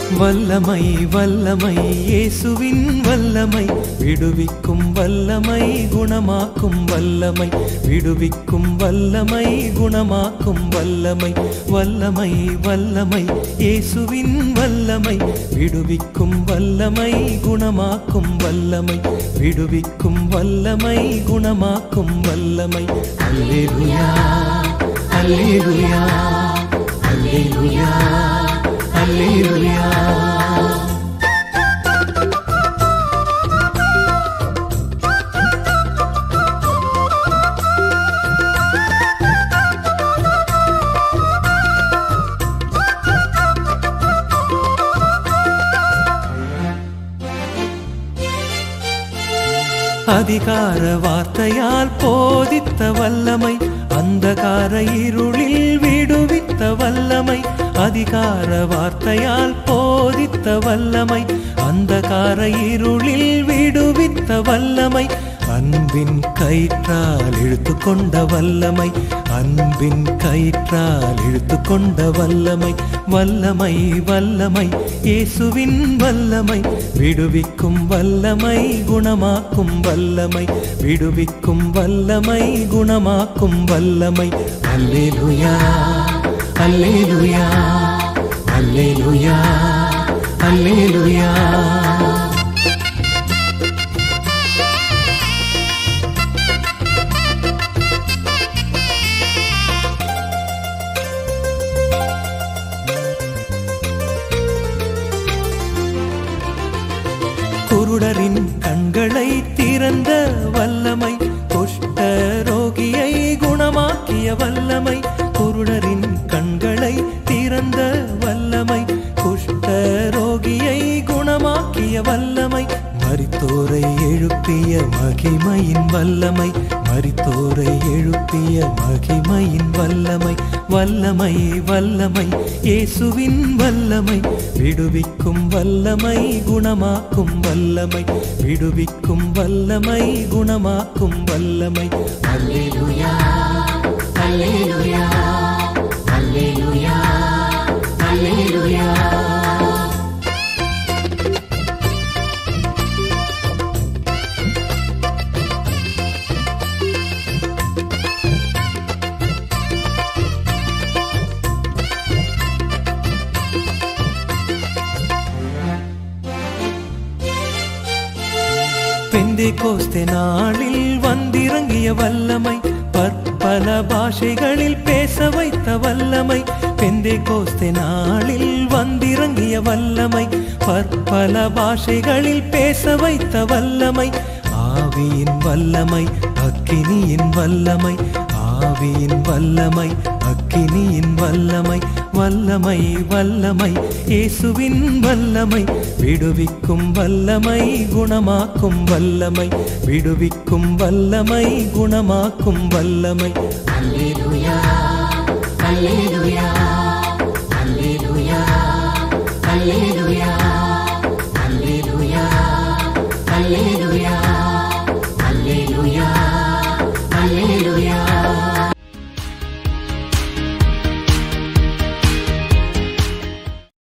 வல்லமை வல்லமை இயேசுவின் வல்லமை விடுவிக்கும் வல்லமை குணமாக்கும் வல்லமை விடுவிக்கும் வல்லமை குணமாக்கும் வல்லமை வல்லமை வல்லமை இயேசுவின் வல்லமை விடுவிக்கும் வல்லமை குணமாக்கும் வல்லமை விடுவிக்கும் வல்லமை குணமாக்கும் வல்லமை அல்லேலூயா அல்லேலூயா அல்லேலூயா அல்லேலூயா அதிகார வார்த்தையால் போதித்த வல்லமை அந்தகார இருளில் விடுவித்த வல்லமை அதிகார வார்த்தையால் போதித்த வல்லமை அந்தகார இருளில் விடுவித்த வல்லமை அன்பின் கயிற்றால் இழுத்து கொண்ட வல்லமை அன்பின் கயிற்றால் இழுத்து கொண்ட வல்லமை வல்லமை வல்லமை இயேசுவின் வல்லமை விடுவிக்கும் வல்லமை குணமாக்கும் வல்லமை விடுவிக்கும் வல்லமை குணமாக்கும் வல்லமை அல்லேலுயா அல்லேலுயா அல்லேலுயா அல்லேலுயா குருடரின் கண்களை திறந்த வல்லமை குஷ்ட ரோகியை குணமாக்கிய வல்லமை குருடரின் கண்களை திறந்த வல்லமை குஷ்ட ரோகியை குணமாக்கிய வல்லமை மரித்தோரை எழுப்பிய மகிமையின் வல்லமை மரித்தோரை எழுப்பிய மகிமையின் வல்லமை வல்லமை வல்லமை இயேசுவின் வல்லமை விடுவிக்கும் வல்லமை குணமாக்கும் வல்லமை விடுவிக்கும் வல்லமை குணமாக்கும் வல்லமை அல்லேலூயா அல்லேலூயா அல்லேலூயா அல்லேலூயா பெந்தே கோஸ்தே நாளில் வந்திறங்கிய வல்லமை பற்பல பாஷைகளில் பேச வைத்த வல்லமை பெந்தே கோஸ்தே நாளில் வந்திறங்கிய வல்லமை பற்பல பாஷைகளில் பேச வைத்த வல்லமை ஆவியின் வல்லமை அக்கினியின் வல்லமை ஆவியின் வல்லமை அக்கினியின் வல்லமை வல்லமை வல்லமை இயேசுவின் வல்லமை விடுவிக்கும் வல்லமை குணமாக்கும் வல்லமை விடுவிக்கும் வல்லமை குணமாக்கும் வல்லமை அல்லேலூயா அல்லேலூயா அல்லேலூயா அல்லேலூயா அல்லேலூயா அல்லேலூயா